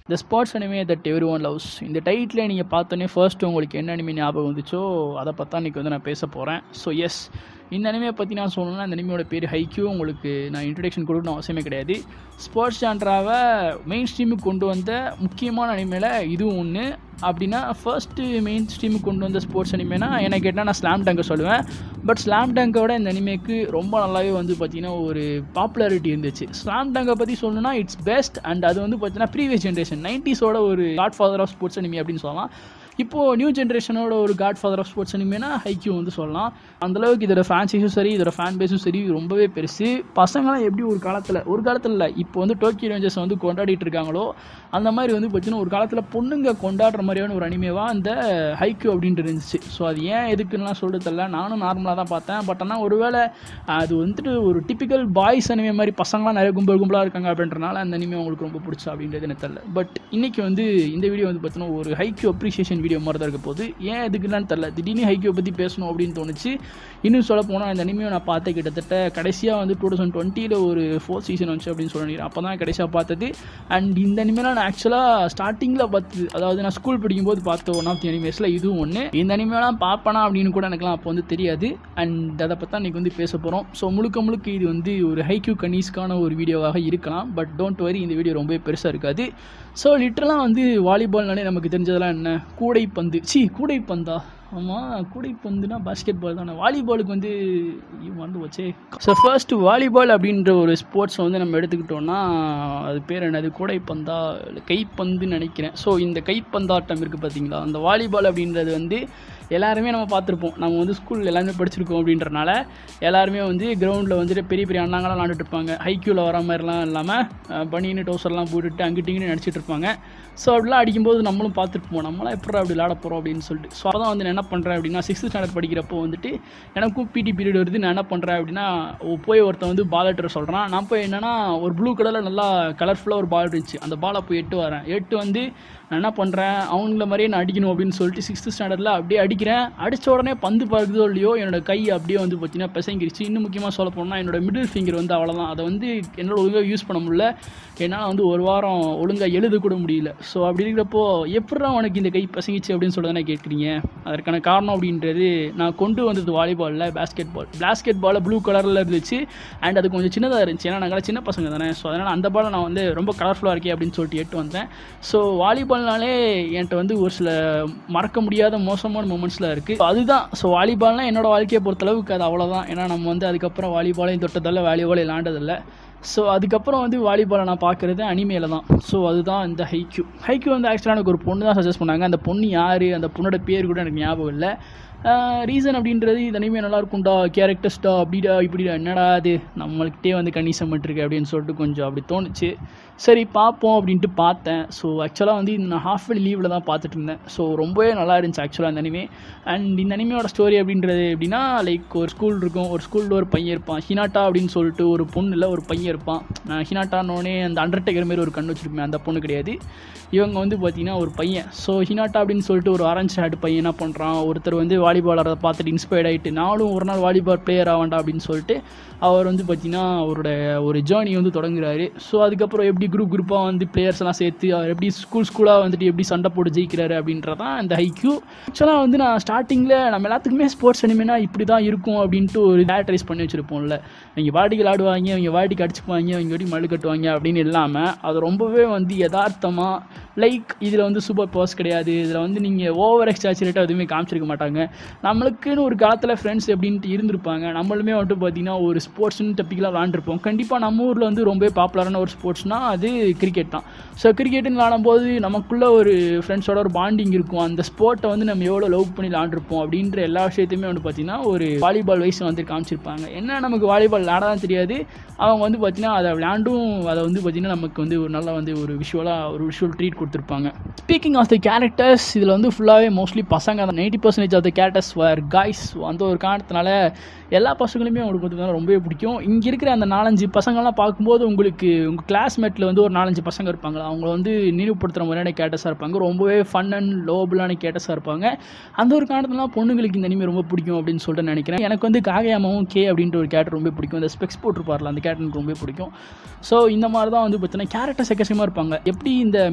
the sports anime that everyone loves இந்த title நீங்கள் பார்த்தோன்னே ஃபர்ஸ்ட் உங்களுக்கு என்ன அனிமே ஞாபகம் வந்துச்சோ அதை பற்றி இன்றைக்கி வந்து நான் பேச போகிறேன் ஸோ எஸ் இந்த அனிமையை பற்றி நான் சொல்லணும்னா இந்த அனிமையோட பேர் ஹைக்யூ உங்களுக்கு நான் இன்ட்ரடக்ஷன் கொடுக்கணும் அவசியமே கிடையாது ஸ்போர்ட்ஸ் ஜான்ராவை மெயின் ஸ்ட்ரீமுக்கு கொண்டு வந்த முக்கியமான அனிமையில் இதுவும் ஒன்று அப்படின்னா ஃபர்ஸ்ட்டு மெயின் ஸ்ட்ரீமுக்கு கொண்டு வந்த ஸ்போர்ட்ஸ் அனிமேனா எனக்கு கேட்டால் நான் ஸ்லாம் டங்கை சொல்லுவேன் பட் ஸ்லாம் டங்கோட இந்த அனிமேக்கு ரொம்ப நல்லாவே வந்து பார்த்திங்கன்னா ஒரு பாப்புலாரிட்டி இருந்துச்சு ஸ்லாம் டங்கை பற்றி சொல்லணும்னா இட்ஸ் பெஸ்ட் அண்ட் அது வந்து பார்த்தீங்கன்னா ப்ரீவியஸ் ஜென்ரேஷன் நைன்டிஸோட ஒரு godfather of sports anime அப்படின்னு சொல்லலாம் இப்போது நியூ ஜென்ரேஷனோட ஒரு காட் ஃபாதர் ஆஃப் ஸ்போர்ட்ஸ் அனிமேனா ஹைக்யூ வந்து சொல்லலாம் அந்தளவுக்கு இதோட ஃபேன்ஸைஸும் சரி இதோட ஃபேன் பேஸும் சரி ரொம்பவே பெருசு பசங்களாம் எப்படி ஒரு காலத்தில் ஒரு காலத்தில் இல்லை இப்போ வந்து டோக்கியோ ரேஞ்சர்ஸ் வந்து கொண்டாடிட்டு இருக்காங்களோ அந்த மாதிரி வந்து பார்த்தீங்கன்னா ஒரு காலத்தில் பொண்ணுங்க கொண்டாடுற மாதிரியான ஒரு அனிமேவாக அந்த ஹைக்யூ அப்படின்ட்டு இருந்துச்சு ஸோ அது ஏன் எதுக்குன்னுலாம் சொல்லிட்டு தெரியல நானும் நார்மலாக தான் பார்த்தேன் பட் ஆனால் ஒருவேளை அது வந்துட்டு ஒரு டிப்பிக்கல் பாய்ஸ் அனிமே மாதிரி பசங்களாம் நிறைய கும்பல் கும்பலாக இருக்காங்க அப்படின்றனால அந்த அனிமே உங்களுக்கு ரொம்ப பிடிச்சா அப்படின்றது எனக்கு தெரியல பட் இன்றைக்கி வந்து இந்த வீடியோ வந்து பார்த்தீங்கன்னா ஒரு ஹைக்யூ அப்ரிஷியேஷன் வீடியோ மாதிரி தான் இருக்க போது ஏன் எதுக்குன்னு தெரில திடீர்னு ஹைக்யூ பற்றி பேசணும் அப்படின்னு தோணுச்சு இன்னும் சொல்ல போனால் இந்த அனிமையை நான் பார்த்தேன் கிட்டத்தட்ட கடைசியாக வந்து டூ தௌசண்ட் டுவெண்ட்டியில் ஒரு ஃபோர்த் சீசன் வந்துச்சு அப்படின்னு சொல்லி அப்போ தான் கடைசியாக பார்த்தது அண்ட் இந்த அனிமேலாம் நான் ஆக்சுவலாக ஸ்டார்டிங்கில் பார்த்தது அதாவது நான் ஸ்கூல் படிக்கும்போது பார்த்த ஒன் ஆஃப் தி அனிமேஸில் இதுவும் ஒன்று இந்த அனிமேலாம் பார்ப்பேனா அப்படின்னு கூட எனக்குலாம் அப்போ வந்து தெரியாது அண்ட் அதை பற்றி இன்றைக்கி வந்து பேச போகிறோம் ஸோ முழுக்க முழுக்க இது வந்து ஒரு ஹைக்யூ கனீஸ்க்கான ஒரு வீடியோவாக இருக்கலாம் பட் டோன்ட் வரி இந்த வீடியோ ரொம்பவே பெருசாக இருக்காது ஸோ லிட்டரலாக வந்து வாலிபால்னாலே நமக்கு தெரிஞ்சதெல்லாம் என்ன கூடைப்பந்து சி கூடைப்பந்தா ஆமாம் கூடைப்பந்துனா பாஸ்கெட் பால் தானே வாலிபாலுக்கு வந்து வந்து வச்சே ஸோ ஃபர்ஸ்ட் வாலிபால் அப்படின்ற ஒரு ஸ்போர்ட்ஸ் வந்து நம்ம எடுத்துக்கிட்டோம்னா அது பேர் என்னது கூடைப்பந்தா இல்லை கைப்பந்துன்னு நினைக்கிறேன் ஸோ இந்த கைப்பந்தாட்டம் இருக்குது பார்த்தீங்களா அந்த வாலிபால் அப்படின்றது வந்து எல்லாருமே நம்ம பார்த்துருப்போம் நம்ம வந்து ஸ்கூல் எல்லாருமே படிச்சிருக்கோம் அப்படின்றனால எல்லாருமே வந்து கிரவுண்டில் வந்துட்டு பெரிய பெரிய அண்ணாங்களாம் விளாண்டுட்டு இருப்பாங்க ஹைக்யூவில் வர மாதிரிலாம் இல்லாமல் பனின்னு டோசர்லாம் போட்டுட்டு அங்கிட்டு இங்கிட்டு நடிச்சிட்டு இருப்பாங்க ஸோ அப்படிலாம் அடிக்கும்போது நம்மளும் பார்த்துருப்போம் நம்மளாம் எப்படி அப்படி விளாட போகிறோம் அப்படின்னு சொல்லிட்டு ஸோ அதான் வந்து நான் என்ன பண்ணுறேன் அப்படின்னா சிக்ஸ்த் ஸ்டாண்டர்ட் படிக்கிறப்போ வந்துட்டு எனக்கும் பிடி பீரியட் வருது நான் என்ன பண்ணுறேன் அப்படின்னா போய் ஒருத்தன் வந்து பால் எட்டுற சொல்கிறான் நான் போய் என்னென்னா ஒரு ப்ளூ கலரில் நல்லா கலர்ஃபுல்லாக ஒரு பால் இருந்துச்சு அந்த பாலை போய் எட்டு வரேன் எட்டு வந்து நான் என்ன பண்ணுறேன் அவங்கள மாதிரியே நான் அடிக்கணும் அப்படின்னு சொல்லிட்டு சிக்ஸ்த் ஸ்டாண்டர்டில் அப்படியே அடிக்கிறேன் அடித்த உடனே பந்து பறக்குதோ இல்லையோ என்னோட கை அப்படியே வந்து பார்த்தீங்கன்னா பிசங்கிருச்சு இன்னும் முக்கியமாக சொல்ல போனால் என்னோட மிடில் ஃபிங்கர் வந்து அவ்வளோதான் அதை வந்து என்னால் ஒழுங்காக யூஸ் பண்ண முடியல என்னால் வந்து ஒரு வாரம் ஒழுங்காக எழுத கூட முடியல ஸோ அப்படி இருக்கிறப்போ எப்படா உனக்கு இந்த கை பசங்கிச்சு அப்படின்னு சொல்லி தானே கேட்குறீங்க அதற்கான காரணம் அப்படின்றது நான் கொண்டு வந்தது வாலிபாலில் basketball basketball blue கலரில் இருந்துச்சு அண்ட் அது கொஞ்சம் சின்னதாக இருந்துச்சு ஏன்னா நாங்கள் சின்ன பசங்க தானே ஸோ அதனால் அந்த பாலை நான் வந்து ரொம்ப கலர்ஃபுல்லாக இருக்கே அப்படின்னு சொல்லிட்டு எட்டு வந்தேன் ஸோ வாலிபால்னாலே என்கிட்ட வந்து ஒரு சில மறக்க முடியாத மோசமான மூமெண்ட்ஸில் இருக்குது அதுதான் ஸோ வாலிபால்னால் என்னோட வாழ்க்கையை பொறுத்தளவுக்கு அது அவ்வளோதான் ஏன்னா நம்ம வந்து அதுக்கப்புறம் வாலிபாலையும் தொட்டதில்ல வாலிபால் விளாண்டதில்லை ஸோ அதுக்கப்புறம் வந்து வாலிபாலை நான் பார்க்குறது அனிமேல தான் ஸோ அதுதான் இந்த ஹைக்யூ ஹைக்யூ வந்து ஆக்சுவலாக எனக்கு ஒரு பொண்ணு தான் சஜஸ்ட் பண்ணாங்க அந்த பொண்ணு யார் அந்த பொண்ணோட பேர் கூட எனக்கு ஞாபகம் இல்லை ரீசன் அப்படின்றது இது அனிமே நல்லா இருக்கும்டா கேரக்டர்ஸ்டா அப்படிடா இப்படிடா என்னடா அது நம்மள்கிட்டே வந்து கணிசம் பண்ணிருக்கு அப்படின்னு சொல்லிட்டு கொஞ்சம் அப்படி தோணுச்சு சரி பார்ப்போம் அப்படின்ட்டு பார்த்தேன் ஸோ ஆக்சுவலாக வந்து நான் ஹாஃப் இயர் லீவில் தான் பார்த்துட்டு இருந்தேன் ஸோ ரொம்பவே நல்லா இருந்துச்சு ஆக்சுவலாக அந்த அனிமே அண்ட் இந்த அனிமையோட ஸ்டோரி அப்படின்றது எப்படின்னா லைக் ஒரு ஸ்கூல் இருக்கும் ஒரு ஸ்கூலில் ஒரு பையன் இருப்பான் ஹினாட்டா அப்படின்னு சொல்லிட்டு ஒரு பொண்ணு இல்லை ஒரு பையன் இருப்பான் ஹினாட்டானோடனே அந்த அண்டர்டேக்கர் மாரி ஒரு கண் வச்சிருப்பேன் அந்த பொண்ணு கிடையாது இவங்க வந்து பார்த்தீங்கன்னா ஒரு பையன் ஸோ ஹினாட்டா அப்படின்னு சொல்லிட்டு ஒரு ஆரஞ்சு ஹேட் பையன் என்ன பண்ணுறான் ஒருத்தர் வந்து வாலிபாலரை பார்த்துட்டு இன்ஸ்பயர்ட் ஆகிட்டு நானும் ஒரு நாள் வாலிபால் பிளேயர் ஆவாண்டா அப்படின்னு சொல்லிட்டு அவர் வந்து பார்த்தீங்கன்னா அவரோட ஒரு ஜேர்னி வந்து தொடங்குறாரு ஸோ அதுக்கப்புறம் எப்படி குரூப் குரூப்பாக வந்து பிளேயர்ஸ் எல்லாம் சேர்த்து அவர் எப்படி ஸ்கூல் ஸ்கூலாக வந்துட்டு எப்படி சண்டை போட்டு ஜெயிக்கிறாரு அப்படின்றதான் இந்த ஹைக்யூ ஆக்சுவலாக வந்து நான் ஸ்டார்டிங்கில் நம்ம எல்லாத்துக்குமே ஸ்போர்ட்ஸ் அனிமேனா இப்படி தான் இருக்கும் அப்படின்ட்டு ஒரு டேரக்டரைஸ் பண்ணி வச்சுருப்போம்ல அவங்க வாடிகள் ஆடுவாங்க அவங்க வாடிக்கு அடிச்சுப்பாங்க அவங்க வாடி மழு கட்டுவாங்க அப்படின்னு இல்லாமல் அது ரொம்பவே வந்து யதார்த்தமாக லைக் இதில் வந்து சூப்பர் பவர்ஸ் கிடையாது இதில் வந்து நீங்கள் ஓவர் எக்ஸ்டாச்சுரேட்டாக எதுவுமே காமிச்சிருக்க மாட்டாங்க நம்மளுக்குன்னு ஒரு காலத்தில் ஃப்ரெண்ட்ஸ் எப்படின்ட்டு இருந்திருப்பாங்க நம்மளுமே வந்துட்டு பார்த்திங்கன்னா ஒரு ஸ்போர்ட்ஸ்னு டப்பிக்கலாக விளாண்டுருப்போம் கண்டிப்பாக நம்ம ஊரில் வந்து ரொம்ப பாப்புலரான ஒரு ஸ்போர்ட்ஸ்னால் அது கிரிக்கெட் தான் ஸோ கிரிக்கெட்டுன்னு விளாடும்போது நமக்குள்ளே ஒரு ஃப்ரெண்ட்ஸோட ஒரு பாண்டிங் இருக்கும் அந்த ஸ்போர்ட்டை வந்து நம்ம எவ்வளோ லவ் பண்ணி விளாண்டுருப்போம் அப்படின்ற எல்லா விஷயத்தையுமே வந்து பார்த்திங்கன்னா ஒரு வாலிபால் வயசு வந்து காமிச்சிருப்பாங்க என்ன நமக்கு வாலிபால் விளாட தான் தெரியாது அவங்க வந்து பார்த்திங்கன்னா அதை விளாண்டும் அதை வந்து பார்த்திங்கன்னா நமக்கு வந்து ஒரு நல்ல வந்து ஒரு விஷுவலாக ஒரு விஷுவல் ட்ரீட் கொடுத்துருப்பாங்க ஸ்பீக்கிங் ஆஃப் த கேரக்டர்ஸ் இதில் வந்து ஃபுல்லாகவே மோஸ்ட்லி பசங்க அந்த ninety percentage of the characters were guys அந்த ஒரு காரணத்தினால எல்லா பசங்களுமே அவங்களுக்கு பார்த்தீங்கன்னா ரொம்பவே பிடிக்கும் இங்கே இருக்கிற அந்த நாலஞ்சு பசங்கள்லாம் பார்க்கும்போது உங்களுக்கு உங்கள் கிளாஸ்மேட்டில் வந்து ஒரு நாலஞ்சு பசங்க இருப்பாங்க அவங்க வந்து நினைவுபடுத்துகிற மாதிரியான கேட்டஸாக இருப்பாங்க ரொம்பவே ஃபன் அண்ட் லோபலான கேட்டஸாக இருப்பாங்க அந்த ஒரு காரணத்துலாம் பொண்ணுங்களுக்கு இந்த அனிமே ரொம்ப பிடிக்கும் அப்படின்னு சொல்லிட்டு நினைக்கிறேன் எனக்கு வந்து காகையாமாவும் கே அப்படின்ற ஒரு கேரக்டர் ரொம்ப பிடிக்கும் இந்த ஸ்பெக்ஸ் போட்டிருப்பார்ல அந்த கேரக்டர் எனக்கு ரொம்ப பிடிக்கும் ஸோ இந்த மாதிரி தான் வந்து பார்த்தீங்கன்னா கேரக்டர்ஸ் எக்கச்சக்கமாக இருப்பாங்க எப்படி இந்த மெயின் கேரக்டர்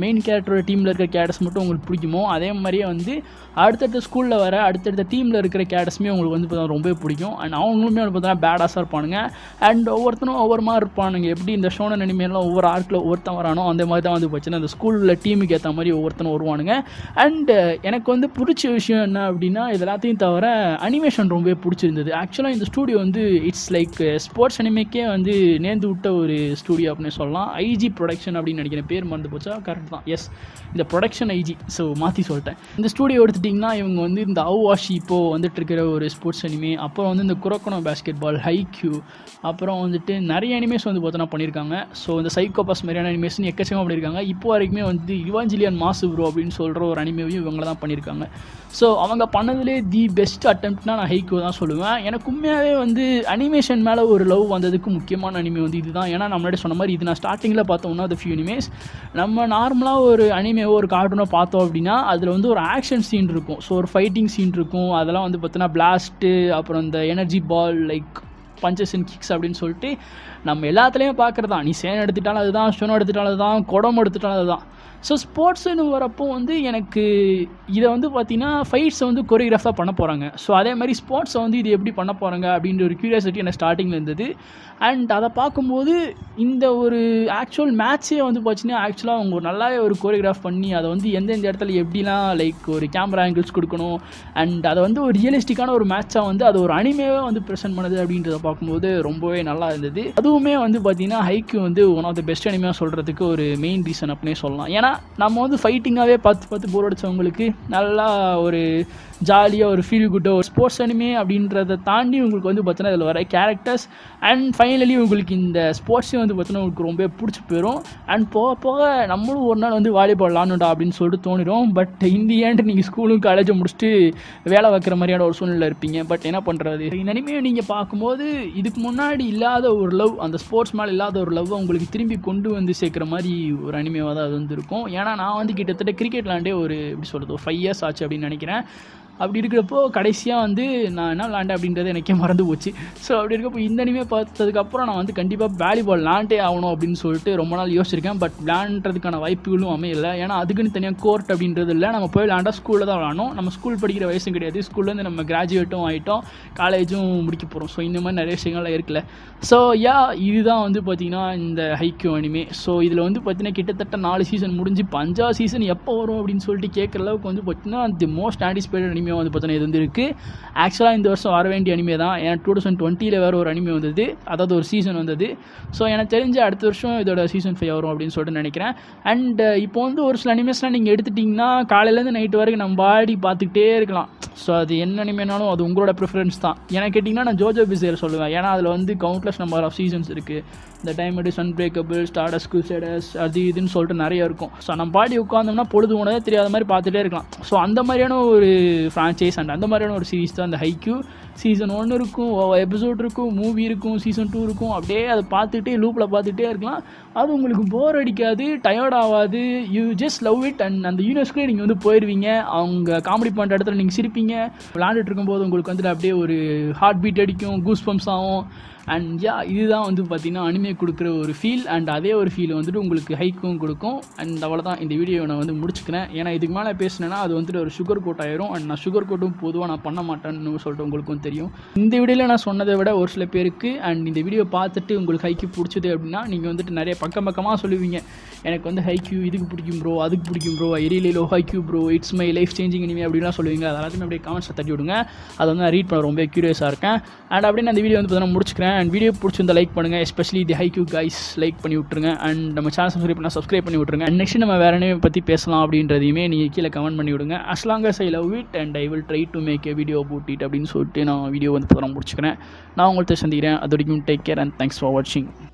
கேரக்டரோட டீமில் இருக்கிற கேரக்டர்ஸ் மட்டும் உங்களுக்கு பிடிக்குமோ அதே மாதிரியே வந்து அடுத்தடுத்த ஸ்கூலில் வர அடுத்தடுத்த டீமில் இருக்கிற கேரக்டர்ஸுமே உங்களுக்கு வந்து பார்த்தா ரொம்ப பிடிக்கும் அண்ட் அவங்களுமே வந்து பார்த்தீங்கன்னா பேடாஸாக இருப்பானுங்க அண்ட் ஒவ்வொருத்தனும் ஒவ்வொரு மாதிரி இருப்பானுங்க எப்படி இந்த ஷோனன் அனிமேலாம் ஒவ்வொரு ஆர்க்கில் ஒவ்வொருத்தன் வரானோ அந்த மாதிரி தான் வந்து பார்த்தீங்கன்னா அந்த ஸ்கூலில் டீமுக்கு ஏற்ற மாதிரி ஒவ்வொருத்தனும் வருவானுங்க அண்ட் எனக்கு வந்து பிடிச்ச விஷயம் என்ன அப்படின்னா இது எல்லாத்தையும் தவிர அனிமேஷன் ரொம்பவே பிடிச்சிருந்தது ஆக்சுவலாக இந்த ஸ்டூடியோ வந்து இட்ஸ் லைக் ஸ்போர்ட்ஸ் அனிமேக்கே வந்து நேர்ந்து விட்ட ஒரு ஸ்டூடியோ அப்படின்னு சொல்லலாம் ஐஜி ப்ரொடக்ஷன் அப்படின்னு நினைக்கிறேன் பேர் மறந்து போச்சா கரெக்ட் தான் எஸ் இந்த ப்ரொடக்ஷன் ஐஜி ஸோ மாற்றி சொல்லிட்டேன் இந்த ஸ்டூடியோ எடுத்துட்டிங்கன்னா இவங்க வந்து இந்த அவுவாஷி இப்போது வந்துட்டு இருக்கிற ஒரு ஸ்போர்ட்ஸ் அனிமே அப்புறம் வந்து இந்த குரோக்கனோ பேஸ்கெட் பால் ஹைக்யூ அப்புறம் வந்துட்டு நிறைய அனிமேஸ் வந்து பார்த்தோன்னா பண்ணியிருக்காங்க ஸோ இந்த சைக்கோபாஸ் மாதிரியான அனிமேஷன் எக்கச்சக்கமாக பண்ணியிருக்காங்க இப்போ வரைக்குமே வந்து இவாஞ்சிலியன் மாசு ப்ரோ அப்படின்னு சொல்கிற ஒரு அனிமேவையும் இவங்க தான் பண்ணியிருக்காங்க ஸோ அவங்க பண்ணதுலே தி பெஸ்ட் அட்டம்ப்ட்னா நான் ஹைக்கோ தான் சொல்லுவேன் எனக்கு உண்மையாகவே வந்து அனிமேஷன் மேலே ஒரு லவ் வந்ததுக்கு முக்கியமான அனிமே வந்து இதுதான் ஏன்னா நம்ம முன்னாடி சொன்ன மாதிரி இது நான் ஸ்டார்டிங்கில் பார்த்தோம் one of the few animes நம்ம நார்மலாக ஒரு அனிமேவோ ஒரு கார்ட்டூனோ பார்த்தோம் அப்படின்னா அதில் வந்து ஒரு ஆக்ஷன் சீன் இருக்கும் ஸோ ஒரு ஃபைட்டிங் சீன் இருக்கும் அதெல்லாம் வந்து பார்த்தீங்கன்னா பிளாஸ்ட்டு அப்புறம் இந்த energy ball like punches and kicks அப்படின்னு சொல்லிட்டு நம்ம எல்லாத்துலேயும் பார்க்குறது தான் நீ சேன் எடுத்துட்டாலும் அதுதான் ஸ்டோன் எடுத்துட்டாலும் அதுதான் குடம் எடுத்துட்டாலும் அதுதான் ஸோ ஸ்போர்ட்ஸ்னு வரப்போ வந்து எனக்கு இதை வந்து பார்த்தீங்கன்னா ஃபைட்ஸை வந்து கொரியோகிராஃபாக பண்ண போகிறாங்க ஸோ அதே மாதிரி ஸ்போர்ட்ஸை வந்து இது எப்படி பண்ண போகிறாங்க அப்படின்ற ஒரு க்யூரியாசிட்டி எனக்கு ஸ்டார்டிங்கில் இருந்தது அண்ட் அதை பார்க்கும்போது இந்த ஒரு ஆக்சுவல் மேட்ச்சே வந்து பார்த்தீங்கன்னா ஆக்சுவலாக அவங்க ஒரு நல்லாவே ஒரு கோரியோகிராஃப் பண்ணி அதை வந்து எந்தெந்த இடத்துல எப்படிலாம் லைக் ஒரு கேமரா ஆங்கிள்ஸ் கொடுக்கணும் அண்ட் அதை வந்து ஒரு ரியலிஸ்டிக்கான ஒரு மேட்சாக வந்து அது ஒரு அனிமேவே வந்து ப்ரெசென்ட் பண்ணுது அப்படின்றத பார்க்கும்போது ரொம்பவே நல்லா இருந்தது அதுவுமே வந்து பார்த்தீங்கன்னா ஹைக்கு வந்து ஒன் ஆஃப் த பெஸ்ட் அனிமையாக சொல்கிறதுக்கு ஒரு மெயின் ரீசன் அப்படின்னே சொல்லலாம் ஏன்னா நம்ம வந்து ஃபைட்டிங்காகவே பார்த்து பார்த்து போர் அடித்தவங்களுக்கு நல்லா ஒரு ஜாலியாக ஒரு ஃபீல் குட்டோ ஒரு ஸ்போர்ட்ஸ் அனிமே அப்படின்றத தாண்டி உங்களுக்கு வந்து பார்த்தீங்கன்னா இதில் வர கேரக்டர்ஸ் அண்ட் ஃபைனலி உங்களுக்கு இந்த ஸ்போர்ட்ஸே வந்து பார்த்தீங்கன்னா உங்களுக்கு ரொம்ப பிடிச்சி போயிடும் அண்ட் போக போக நம்மளும் ஒரு நாள் வந்து வாலிபால் விளாடணுடா அப்படின்னு சொல்லிட்டு தோணிடும் பட் இந்த ஏன்ட்டு நீங்கள் ஸ்கூலும் காலேஜும் முடிச்சுட்டு வேலை வைக்கிற மாதிரியான ஒரு சூழ்நிலை இருப்பீங்க பட் என்ன பண்ணுறது இந்த அனிமையை நீங்கள் பார்க்கும்போது இதுக்கு முன்னாடி இல்லாத ஒரு லவ் அந்த ஸ்போர்ட்ஸ் மேலே இல்லாத ஒரு லவ் உங்களுக்கு திரும்பி கொண்டு வந்து சேர்க்குற மாதிரி ஒரு அனிமையாக தான் அது வந்து இருக்கும் ஏன்னா நான் வந்து கிட்டத்தட்ட கிரிக்கெட் விளாண்டே ஒரு எப்படி சொல்கிறது ஒரு ஃபைவ் இயர்ஸ் ஆச்சு அப்படின்னு நினைக்கிறேன் அப்படி இருக்கிறப்போ கடைசியாக வந்து நான் என்ன விளாண்டேன் அப்படின்றது எனக்கே மறந்து போச்சு ஸோ அப்படி இருக்கப்போ இந்த அனிமே பார்த்ததுக்கப்புறம் நான் வந்து கண்டிப்பாக வாலிபால் விளாண்டே ஆகணும் அப்படின்னு சொல்லிட்டு ரொம்ப நாள் யோசிச்சிருக்கேன் பட் விளாண்டுறதுக்கான வாய்ப்புகளும் அமையல ஏன்னா அதுக்குன்னு தனியாக கோர்ட் அப்படின்றது இல்லை நம்ம போய் விளாண்டா ஸ்கூலில் தான் விளாடணும் நம்ம ஸ்கூல் படிக்கிற வயசும் கிடையாது ஸ்கூல்லேருந்து நம்ம கிராஜுவேட்டும் ஆகிட்டோம் காலேஜும் முடிக்க போகிறோம் ஸோ இந்த மாதிரி நிறைய விஷயங்கள்லாம் இருக்குல்ல ஸோ யா இதுதான் வந்து பார்த்திங்கன்னா இந்த ஹைக்யூ அனிமே ஸோ இதில் வந்து பார்த்திங்கன்னா கிட்டத்தட்ட நாலு சீசன் முடிஞ்சு இப்போ அஞ்சாவது சீசன் எப்போ வரும் அப்படின்னு சொல்லிட்டு கேட்குற அளவுக்கு வந்து பார்த்திங்கன்னா தி மோஸ்ட் ஆன்டிசிபேட்டட் அனிமே வந்து பார்த்தீங்கன்னா இது வந்து இருக்குது ஆக்சுவலாக இந்த வருஷம் வர வேண்டிய அனிமே தான் ஏன்னா டூ தௌசண்ட் டுவெண்ட்டியில் வேறு ஒரு அனிமே வந்தது அதாவது ஒரு சீசன் வந்தது ஸோ எனக்கு தெரிஞ்சு அடுத்த வருஷம் இதோட சீசன் ஃபைவ் வரும் அப்படின்னு சொல்லிட்டு நினைக்கிறேன் அண்ட் இப்போ வந்து ஒரு சில அனிமேஸ்லாம் நீங்கள் எடுத்துட்டிங்கன்னா காலையிலேருந்து நைட்டு வரைக்கும் நம்ம பாடி பார்த்துக்கிட்டே இருக்கலாம் ஸோ அது என்ன அனிமேனாலும் அது உங்களோட ப்ரிஃபரன்ஸ் தான் எனக்கு கேட்டிங்கன்னா நான் ஜோஜோ பிசேர் சொல்லுவேன் ஏன்னா அதில் வந்து கவுண்ட்லெஸ் நம்பர் ஆஃப் சீசன்ஸ் இருக்குது இந்த டைம் எடு அன்பிரேக்கபிள் ஸ்டார்டஸ் குசேடஸ் அது இதுன்னு சொல்லிட்டு நிறைய இருக்கும் ஸோ நம்ம பாடி உட்காந்தோம்னா பொழுது உணவே தெரியாத மாதிரி பார்த்துட்டே இருக்கலாம் ஸோ அந்த மாதிரியான ஒரு ஃப்ரான்ச்சைஸ் அண்ட் அந்த மாதிரியான ஒரு சீரிஸ் தான் அந்த ஹைக்யூ சீசன் ஒன்று இருக்கும் எபிசோட் இருக்கும் மூவி இருக்கும் சீசன் டூ இருக்கும் அப்படியே அதை பார்த்துட்டே லூப்பில் பார்த்துட்டே இருக்கலாம் அது உங்களுக்கு போர் அடிக்காது டயர்ட் ஆகாது you just love it and அந்த யூனிவர்ஸ்க்குள்ளே நீங்கள் வந்து போயிடுவீங்க அவங்க காமெடி பண்ணுற இடத்துல நீங்கள் சிரிப்பீங்க விளாண்டுட்டு இருக்கும்போது உங்களுக்கு வந்துட்டு அப்படியே ஒரு ஹார்ட் பீட் அடிக்கும் கூஸ் பம்ப்ஸ் ஆகும் அண்ட் யா இதுதான் வந்து பார்த்திங்கன்னா அனிமே கொடுக்குற ஒரு ஃபீல் அண்ட் அதே ஒரு ஃபீல் வந்துட்டு உங்களுக்கு ஹைக்கும் கொடுக்கும் அண்ட் அவ்வளோதான் இந்த வீடியோ நான் வந்து முடிச்சுக்கிறேன் ஏன்னா இதுக்கு மேலே பேசினேன்னா அது வந்துட்டு ஒரு சுகர் கோட் ஆயிரும் அண்ட் நான் சுகர் கோட்டும் பொதுவாக நான் பண்ண மாட்டேன்னு சொல்லிட்டு உங்களுக்கும் தெரியும் இந்த வீடியோவில் நான் சொன்னதை விட ஒரு சில பேருக்கு அண்ட் இந்த வீடியோ பார்த்துட்டு உங்களுக்கு ஹைக்கு பிடிச்சது அப்படின்னா நீங்கள் வந்துட்டு நிறைய பக்கம் பக்கமாக சொல்லுவீங்க எனக்கு வந்து ஹைக்யூ இதுக்கு பிடிக்கும் ப்ரோ அதுக்கு பிடிக்கும் ப்ரோ எரியலே லோ Haikyuu bro it's my life changing இனிமே அப்படிலாம் சொல்லுவீங்க அது எல்லாத்தையுமே அப்படியே கமெண்ட்ஸில் தட்டி விடுங்க அதை வந்து நான் ரீட் பண்ண ரொம்ப க்யூரியஸாக இருக்கேன் அண்ட் அப்படியே நான் இந்த வீடியோ வந்து பார்த்தீங்கன்னா முடிச்சுக்கிறேன் அண்ட் வீடியோ பிடிச்சிருந்தா லைக் பண்ணுங்கள் especially the Haikyuu guys like பண்ணி விட்ருங்க அண்ட் நம்ம சேனல் சப்ஸ்கிரைப் பண்ணால் சப்ஸ்கிரைப் பண்ணி விட்ருங்க அண்ட் நெக்ஸ்ட் நம்ம வேறு என்ன பற்றி பேசலாம் அப்படின்றதையுமே நீங்கள் கீழே கமெண்ட் பண்ணி விடுங்க as long as I love it and I will try to make a video about it அப்படின்னு சொல்லிட்டு நான் வீடியோ வந்து பார்த்தா முடிச்சுக்கிறேன் நான் உங்கள்கிட்ட சந்திக்கிறேன் அது வரைக்கும் take care and thanks for வாட்சிங்